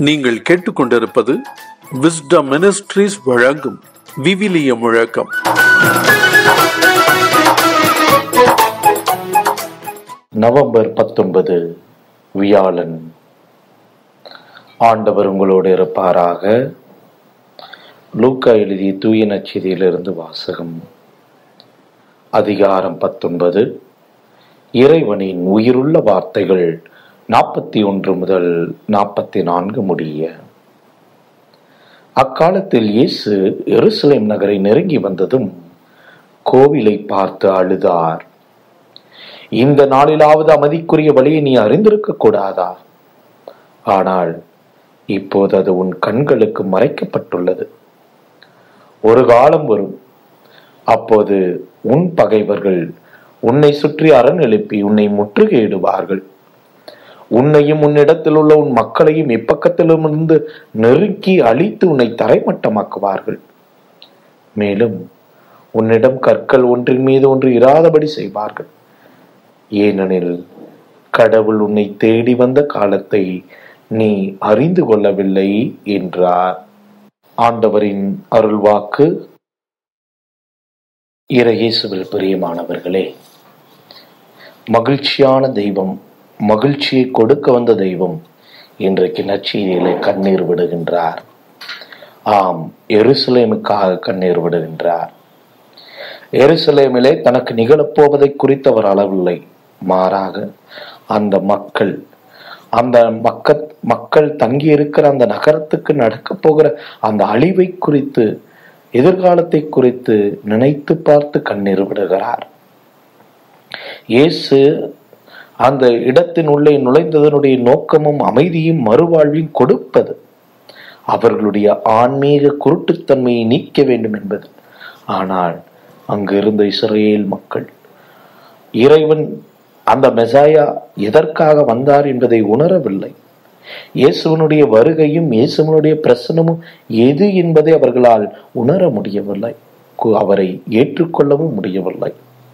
நீங்கள் கேட்டுக்கொண்டிருப்பது wisdom ministries வழங்கும் விவிலிய முழக்கம் நவம்பர் பத்தொன்பது வியாழன் ஆண்டவர் உங்களோடு இருப்பாராக லூக்கா எழுதிய தூய நச்செய்தியிலிருந்து வாசகம் அதிகாரம் பத்தொன்பது இறைவனின் உயிருள்ள வார்த்தைகள் நாற்பத்தி ஒன்று முதல் நாற்பத்தி நான்கு முடிய அக்காலத்தில் இயேசு எருசலேம் நகரை நெருங்கி வந்ததும் கோவிலை பார்த்து அழுதார் இந்த நாளிலாவது அமைதிக்குரிய வழியை நீ அறிந்திருக்க கூடாதா ஆனால் இப்போது அது உன் கண்களுக்கு மறைக்கப்பட்டுள்ளது ஒரு காலம் வரும் அப்போது உன் பகைவர்கள் உன்னை சுற்றி அரண் எழுப்பி உன்னை முற்றுகையிடுவார்கள் உன்னையும் உன்னிடத்தில் உள்ள உன் மக்களையும் இப்பக்கத்திலுமிருந்து நெருக்கி அழித்து உன்னை தரைமட்டமாக்குவார்கள் மேலும் உன்னிடம் கற்கள் ஒன்றின் மீது ஒன்று இராதபடி செய்வார்கள் ஏனெனில் கடவுள் உன்னை தேடி வந்த காலத்தை நீ அறிந்து கொள்ளவில்லை என்றார் ஆண்டவரின் அருள்வாக்கு இறையேசுவில் பிரியமானவர்களே மகிழ்ச்சியான தெய்வம் மகிழ்ச்சியை கொடுக்க வந்த தெய்வம் இன்றைக்கு நச்செய்தியிலே கண்ணீர் விடுகின்றார் ஆம் எருசலேமுக்காக கண்ணீர் விடுகின்றார் எருசலேமிலே தனக்கு நிகழப்போவதை குறித்தவர் அளவில்லை மாறாக அந்த மக்கள் அந்த மக்க மக்கள் தங்கி இருக்கிற அந்த நகரத்துக்கு நடக்க போகிற அந்த அழிவை குறித்து எதிர்காலத்தை குறித்து நினைத்து பார்த்து கண்ணீர் விடுகிறார் இயேசு அந்த இடத்தின் உள்ளே நுழைந்ததனுடைய நோக்கமும் அமைதியும் மறுவாழ்வையும் கொடுப்பது அவர்களுடைய ஆன்மீக குருட்டுத்தன்மையை நீக்க வேண்டும் என்பது ஆனால் அங்கு இருந்த இஸ்ரேல் மக்கள் இறைவன் அந்த மெசாயா எதற்காக வந்தார் என்பதை உணரவில்லை இயேசுவனுடைய வருகையும் இயேசுவனுடைய பிரசனமும் எது என்பதை அவர்களால் உணர முடியவில்லை அவரை ஏற்றுக்கொள்ளவும் முடியவில்லை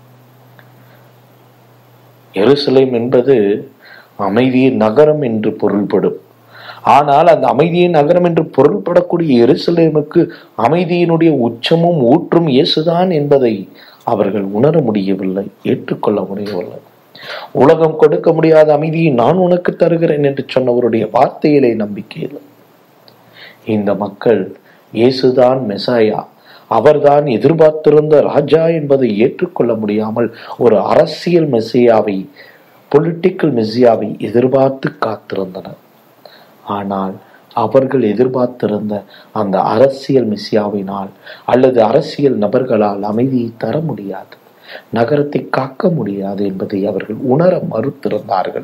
எருசலேம் என்பது அமைதியின் நகரம் என்று பொருள்படும் ஆனால் அந்த அமைதியின் நகரம் என்று பொருள்படக்கூடிய எருசலேமுக்கு அமைதியினுடைய உச்சமும் ஊற்றும் இயேசுதான் என்பதை அவர்கள் உணர முடியவில்லை ஏற்றுக்கொள்ள முடியவில்லை உலகம் கொடுக்க முடியாத அமைதியை நான் உனக்கு தருகிறேன் என்று சொன்னவருடைய வார்த்தையிலே நம்பிக்கை இல்லை இந்த மக்கள் இயேசுதான் மெசாயா அவர்தான் எதிர்பார்த்திருந்த ராஜா என்பதை ஏற்றுக்கொள்ள முடியாமல் ஒரு அரசியல் மெஸ்ஸியாவை பொலிட்டிக்கல் மெஸ்ஸியாவை எதிர்பார்த்து காத்திருந்தனர் ஆனால் அவர்கள் எதிர்பார்த்திருந்த அந்த அரசியல் மெஸ்ஸியாவினால் அல்லது அரசியல் நபர்களால் அமைதியை தர முடியாது நகரத்தை காக்க முடியாது என்பதை அவர்கள் உணர மறுத்திருந்தார்கள்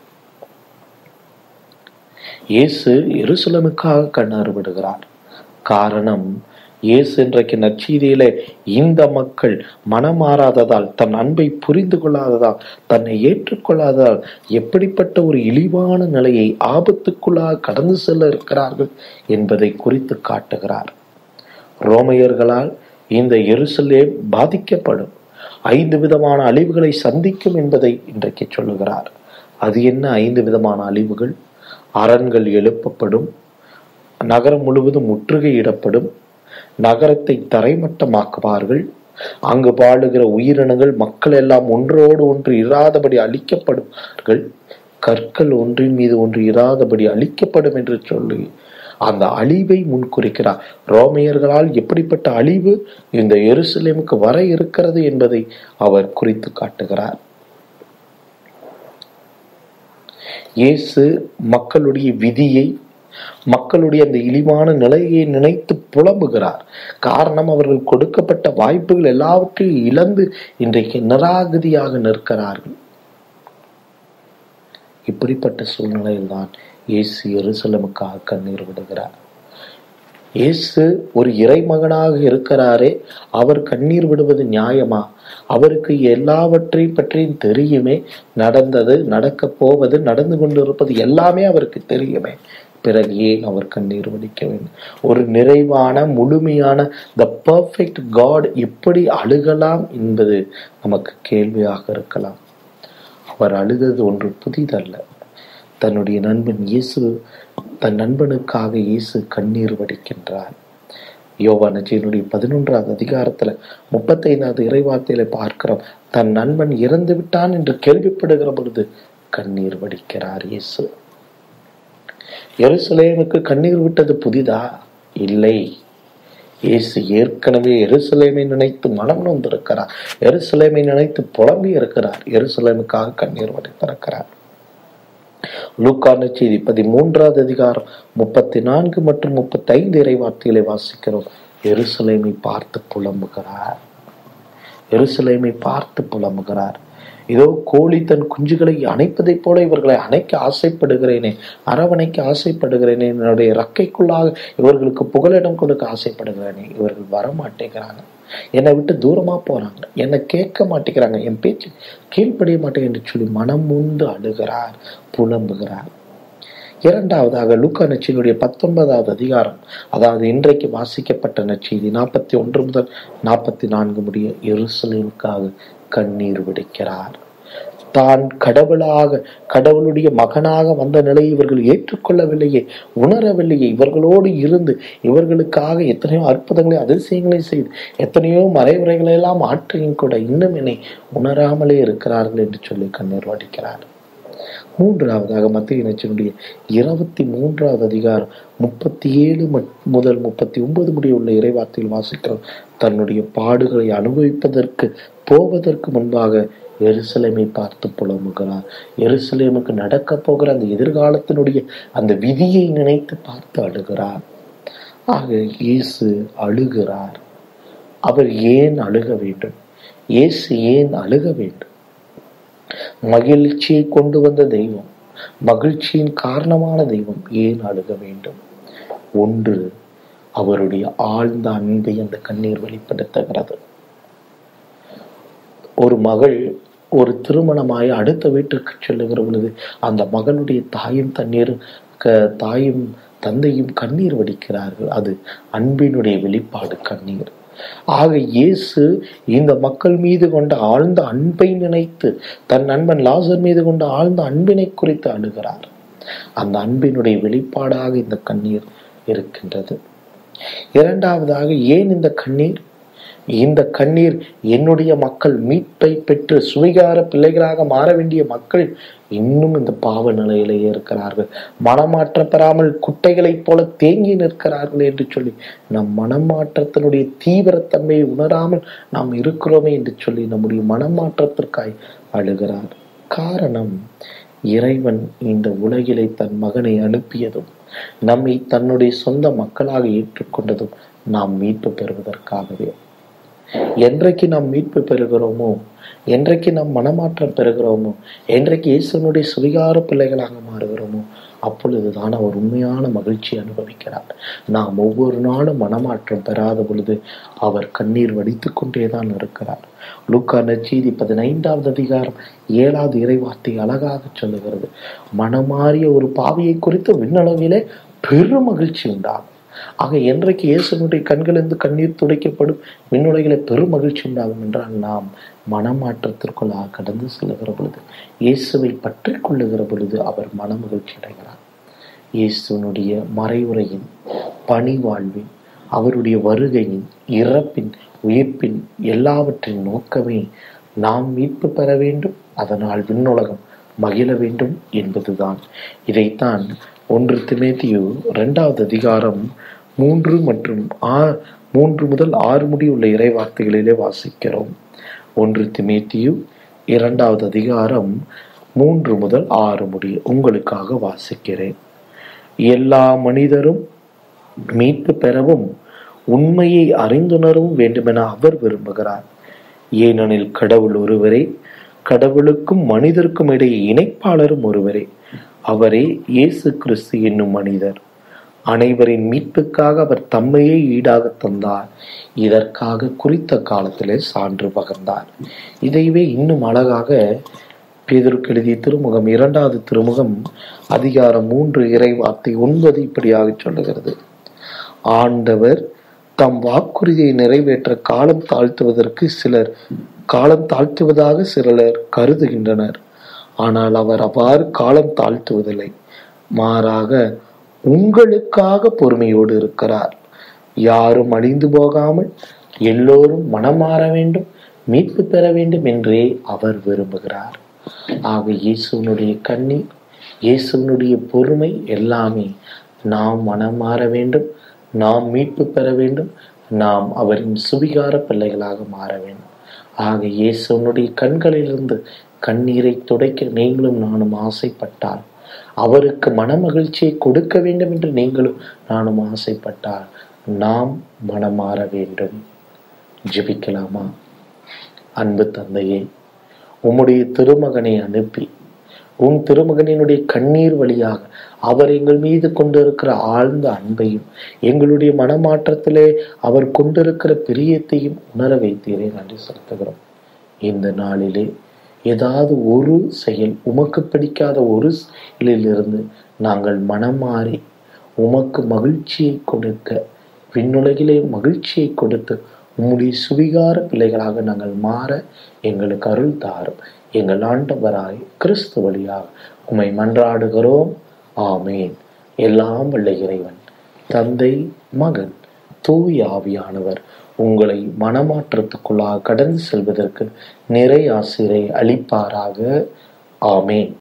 இயேசு எருசலமுக்காக கண்ணாறு விடுகிறார் காரணம் இயேசு இன்றைக்கு நற்செய்தியில இந்த மக்கள் மனமாறாததால் தன் அன்பை புரிந்து கொள்ளாததால் தன்னை ஏற்றுக்கொள்ளாததால் எப்படிப்பட்ட ஒரு இழிவான நிலையை ஆபத்துக்குள்ளாக கடந்து செல்ல இருக்கிறார்கள் என்பதை குறித்து காட்டுகிறார் ரோமையர்களால் இந்த எருசலேம் பாதிக்கப்படும் ஐந்து விதமான அழிவுகளை சந்திக்கும் என்பதை இன்றைக்கு சொல்லுகிறார் அது என்ன ஐந்து விதமான அழிவுகள் அரண்கள் எழுப்பப்படும் நகரம் முழுவதும் முற்றுகையிடப்படும் நகரத்தை தரைமட்டமாக்குவார்கள் அங்கு வாழுகிற உயிரினங்கள் மக்கள் எல்லாம் ஒன்றோடு ஒன்று இராதபடி அழிக்கப்படுவார்கள் கற்கள் ஒன்றின் மீது ஒன்று இராதபடி அழிக்கப்படும் என்று சொல்லி அந்த அழிவை முன்குறிக்கிறார் ரோமையர்களால் எப்படிப்பட்ட அழிவு இந்த எருசலேமுக்கு வர இருக்கிறது என்பதை அவர் குறித்து காட்டுகிறார் இயேசு மக்களுடைய விதியை மக்களுடைய அந்த இழிவான நிலையை நினைத்து புலம்புகிறார் காரணம் அவர்கள் கொடுக்கப்பட்ட வாய்ப்புகள் எல்லாவற்றையும் இழந்து இன்றைக்கு நிராகதியாக நிற்கிறார்கள் இப்படிப்பட்ட சூழ்நிலையில்தான் இயேசு எருசலமுக்காக கண்ணீர் விடுகிறார் இயேசு ஒரு இறைமகனாக இருக்கிறாரே அவர் கண்ணீர் விடுவது நியாயமா அவருக்கு எல்லாவற்றையும் பற்றியும் தெரியுமே நடந்தது நடக்க போவது நடந்து கொண்டிருப்பது எல்லாமே அவருக்கு தெரியுமே பிறகு ஏன் அவர் கண்ணீர் வடிக்க வேண்டும் ஒரு நிறைவான முழுமையான த பர்ஃபெக்ட் காட் எப்படி அழுகலாம் என்பது நமக்கு கேள்வியாக இருக்கலாம் அவர் அழுதது ஒன்று புதிதல்ல தன்னுடைய நண்பன் இயேசு தன் நண்பனுக்காக இயேசு கண்ணீர் வடிக்கின்றார் யோவா நஜியனுடைய பதினொன்றாவது அதிகாரத்துல முப்பத்தைந்தாவது இறைவார்த்தையில பார்க்கிறோம் தன் நண்பன் இறந்து விட்டான் என்று கேள்விப்படுகிற பொழுது கண்ணீர் வடிக்கிறார் இயேசு எருசலேமுக்கு கண்ணீர் விட்டது புதிதா இல்லை இயேசு ஏற்கனவே எருசலேமை நினைத்து மனம் நொந்திருக்கிறார் எருசலேமை நினைத்து புலம்பி இருக்கிறார் எருசலேமுக்காக கண்ணீர் வடித்திருக்கிறார் லூக்கான செய்தி பதிமூன்றாவது அதிகாரம் முப்பத்தி நான்கு மற்றும் முப்பத்தி ஐந்து இறைவார்த்தைகளை வாசிக்கிறோம் எருசலேமை பார்த்து புலம்புகிறார் எருசலேமை பார்த்து புலம்புகிறார் இதோ கோழி தன் குஞ்சுகளை அணைப்பதைப் போல இவர்களை அணைக்க ஆசைப்படுகிறேனே அரவணைக்க ஆசைப்படுகிறேனே என்னுடைய ரக்கைக்குள்ளாக இவர்களுக்கு புகலிடம் கொடுக்க ஆசைப்படுகிறேனே இவர்கள் வரமாட்டேங்கிறாங்க என்னை விட்டு தூரமா போறாங்க என்னை கேட்க மாட்டேங்கிறாங்க என் பேச்சு கீழ்ப்படிய மாட்டேங்க என்று சொல்லி மனம் உந்து அழுகிறார் புலம்புகிறார் இரண்டாவதாக லூக்கா நச்சினுடைய பத்தொன்பதாவது அதிகாரம் அதாவது இன்றைக்கு வாசிக்கப்பட்ட நச்செய்தி நாற்பத்தி ஒன்று முதல் நாற்பத்தி நான்கு முடிய எருசலேமுக்காக கண்ணீர் விடுக்கிறார் தான் கடவுளாக கடவுளுடைய மகனாக வந்த நிலையை இவர்கள் ஏற்றுக்கொள்ளவில்லையே உணரவில்லையே இவர்களோடு இருந்து இவர்களுக்காக எத்தனையோ அற்புதங்களை அதிசயங்களை செய்து எத்தனையோ மறைவுரைகளை எல்லாம் ஆற்றையும் கூட இன்னும் என்னை உணராமலே இருக்கிறார்கள் என்று சொல்லி கண்ணீர் வடிக்கிறார் மூன்றாவதாக மத்திய இனச்சினுடைய இருபத்தி மூன்றாவது அதிகாரம் முப்பத்தி ஏழு முதல் முப்பத்தி ஒன்பது முடிய உள்ள இறைவார்த்தையில் வாசிக்கிறோம் தன்னுடைய பாடுகளை அனுபவிப்பதற்கு போவதற்கு முன்பாக எருசலேமை பார்த்து புலம்புகிறார் எருசலேமுக்கு நடக்க போகிற அந்த எதிர்காலத்தினுடைய அந்த விதியை நினைத்து பார்த்து அழுகிறார் ஆக இயேசு அழுகிறார் அவர் ஏன் அழுக வேண்டும் இயேசு ஏன் அழுக வேண்டும் மகிழ்ச்சியை கொண்டு வந்த தெய்வம் மகிழ்ச்சியின் காரணமான தெய்வம் ஏன் அழுக வேண்டும் ஒன்று அவருடைய ஆழ்ந்த அன்பை அந்த கண்ணீர் வெளிப்படுத்துகிறது ஒரு மகள் ஒரு திருமணமாய் அடுத்த வீட்டுக்கு செல்லுகிற பொழுது அந்த மகளுடைய தாயும் தண்ணீர் தாயும் தந்தையும் கண்ணீர் வடிக்கிறார்கள் அது அன்பினுடைய வெளிப்பாடு கண்ணீர் ஆக இயேசு இந்த மக்கள் மீது கொண்ட ஆழ்ந்த அன்பை நினைத்து தன் நண்பன் லாசர் மீது கொண்ட ஆழ்ந்த அன்பினை குறித்து அழுகிறார் அந்த அன்பினுடைய வெளிப்பாடாக இந்த கண்ணீர் இருக்கின்றது இரண்டாவதாக ஏன் இந்த கண்ணீர் இந்த கண்ணீர் என்னுடைய மக்கள் மீட்பை பெற்று சுவிகார பிள்ளைகளாக மாற வேண்டிய மக்கள் இன்னும் இந்த பாவ நிலையிலேயே இருக்கிறார்கள் மனமாற்றம் பெறாமல் குட்டைகளைப் போல தேங்கி நிற்கிறார்கள் என்று சொல்லி நம் மனமாற்றத்தினுடைய தீவிரத்தன்மையை உணராமல் நாம் இருக்கிறோமே என்று சொல்லி நம்முடைய மனமாற்றத்திற்காய் அழுகிறார் காரணம் இறைவன் இந்த உலகிலே தன் மகனை அனுப்பியதும் நம்மை தன்னுடைய சொந்த மக்களாக ஏற்றுக்கொண்டதும் நாம் மீட்பு பெறுவதற்காகவே என்றைக்கு நாம் மீட்பு பெறுகிறோமோ என்றைக்கு நாம் மனமாற்றம் பெறுகிறோமோ என்றைக்கு இயேசுனுடைய சுவிகார பிள்ளைகளாக மாறுகிறோமோ அப்பொழுதுதான் அவர் உண்மையான மகிழ்ச்சி அனுபவிக்கிறார் நாம் ஒவ்வொரு நாளும் மனமாற்றம் பெறாத பொழுது அவர் கண்ணீர் வடித்து கொண்டேதான் இருக்கிறார் லூக்கா நச்செய்தி பதினைந்தாவது அதிகாரம் ஏழாவது இறைவார்த்தை அழகாக சொல்லுகிறது மனமாறிய ஒரு பாவியை குறித்து விண்ணளவிலே பெரும் மகிழ்ச்சி உண்டாகும் ஆக என்றைக்கு இயேசுனுடைய கண்களிலிருந்து கண்ணீர் துடைக்கப்படும் விண்ணுலகில பெரும் மகிழ்ச்சி உண்டாகும் என்றால் நாம் மனமாற்றத்திற்குள்ளாக கடந்து செல்லுகிற பொழுது இயேசுவை பற்றி கொள்ளுகிற பொழுது அவர் மன மகிழ்ச்சி அடைகிறார் இயேசுனுடைய மறைவுரையின் பணி வாழ்வின் அவருடைய வருகையின் இறப்பின் உயிர்ப்பின் எல்லாவற்றின் நோக்கமே நாம் மீட்பு பெற வேண்டும் அதனால் விண்ணுலகம் மகிழ வேண்டும் என்பதுதான் இதைத்தான் ஒன்று திமேத்தியு இரண்டாவது அதிகாரம் மூன்று மற்றும் ஆ மூன்று முதல் ஆறு முடி உள்ள இறை வார்த்தைகளிலே வாசிக்கிறோம் ஒன்று திமேத்தியு இரண்டாவது அதிகாரம் மூன்று முதல் ஆறு முடி உங்களுக்காக வாசிக்கிறேன் எல்லா மனிதரும் மீட்பு பெறவும் உண்மையை அறிந்துணரவும் வேண்டுமென அவர் விரும்புகிறார் ஏனெனில் கடவுள் ஒருவரே கடவுளுக்கும் மனிதருக்கும் இடையே இணைப்பாளரும் ஒருவரே அவரே இயேசு கிறிஸ்து என்னும் மனிதர் அனைவரின் மீட்புக்காக அவர் தம்மையே ஈடாக தந்தார் இதற்காக குறித்த காலத்திலே சான்று பகர்ந்தார் இதைவே இன்னும் அழகாக பேதருக்கு எழுதிய திருமுகம் இரண்டாவது திருமுகம் அதிகாரம் மூன்று இறை வார்த்தை ஒன்பது இப்படியாக சொல்லுகிறது ஆண்டவர் தம் வாக்குறுதியை நிறைவேற்ற காலம் தாழ்த்துவதற்கு சிலர் காலம் தாழ்த்துவதாக சிலர் கருதுகின்றனர் ஆனால் அவர் அவ்வாறு காலம் தாழ்த்துவதில்லை மாறாக உங்களுக்காக பொறுமையோடு இருக்கிறார் யாரும் அழிந்து போகாமல் எல்லோரும் மனம் மாற வேண்டும் மீட்பு பெற வேண்டும் என்றே அவர் விரும்புகிறார் ஆக இயேசுவனுடைய கண்ணீர் இயேசுவனுடைய பொறுமை எல்லாமே நாம் மனம் மாற வேண்டும் நாம் மீட்பு பெற வேண்டும் நாம் அவரின் சுபிகார பிள்ளைகளாக மாற வேண்டும் ஆக இயேசுவனுடைய கண்களிலிருந்து கண்ணீரை துடைக்க நீங்களும் நானும் ஆசைப்பட்டால் அவருக்கு மனமகிழ்ச்சியை கொடுக்க வேண்டும் என்று நீங்களும் நானும் ஆசைப்பட்டால் நாம் மனம் மாற வேண்டும் ஜெபிக்கலாமா அன்பு தந்தையே உம்முடைய திருமகனை அனுப்பி உன் திருமகனினுடைய கண்ணீர் வழியாக அவர் எங்கள் மீது கொண்டிருக்கிற ஆழ்ந்த அன்பையும் எங்களுடைய மனமாற்றத்திலே அவர் கொண்டிருக்கிற பிரியத்தையும் உணர வைத்தீரே நன்றி செலுத்துகிறோம் இந்த நாளிலே ஏதாவது ஒரு செயல் உமக்கு பிடிக்காத ஒரு செயலிலிருந்து நாங்கள் மனம் மாறி உமக்கு மகிழ்ச்சியை கொடுக்க விண்ணுலகிலே மகிழ்ச்சியை கொடுத்து உம்முடைய சுவிகார பிள்ளைகளாக நாங்கள் மாற எங்களுக்கு அருள் தாரும் எங்கள் ஆண்டவராய் கிறிஸ்து வழியாக உம்மை மன்றாடுகிறோம் ஆமேன் எல்லாம் வல்ல இறைவன் தந்தை மகன் தூய் ஆவியானவர் உங்களை மனமாற்றத்துக்குள்ளாக கடந்து செல்வதற்கு நிறை ஆசிரை அளிப்பாராக ஆமேன்